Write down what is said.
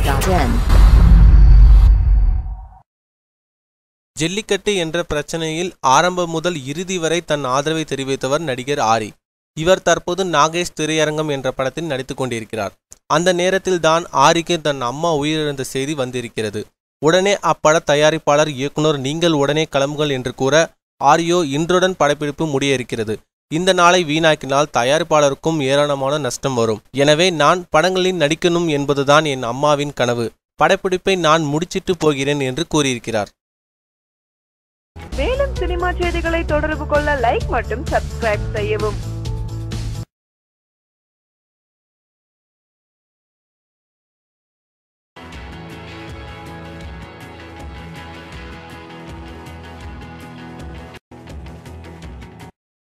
arya.in. Jallikattu என்ற பிரச்சனையில் ஆரம்பம் முதல் இறுதி வரை தன் ஆதரவை தெரிவித்தவர் நடிகர் ஆரி இவர் தற்போது நாகேஷ் திரையரங்கம் என்ற படத்தில் நடித்துக் கொண்டிருக்கிறார் அந்த நேரத்தில் தான் ஆரிக்கு தன் அம்மா உயிரிழந்த செய்தி வந்திருக்கிறது உடனே அப்பட தயாரிப்பாளர் இயக்குனர் நீங்கள் உடனே கிளம்புங்கள் என்று கூற ஆரியோ இன்றுடன் படப்பிடிப்பு முடிய இருக்கிறது இந்த நாளை வீணாக்கினால் தயாரிப்பாளருக்கும் ஏராளமான நஷ்டம் வரும் எனவே நான் படங்களில் நடிக்கணும் என்பதுதான் என் அம்மாவின் கனவு படப்பிடிப்பை நான் முடிச்சிட்டு போகிறேன் என்று கூறியிருக்கிறார் மேலும் சினிமா செய்திகளை தொடர்பு கொள்ள லைக் மற்றும் சப்ஸ்கிரைப் செய்யவும்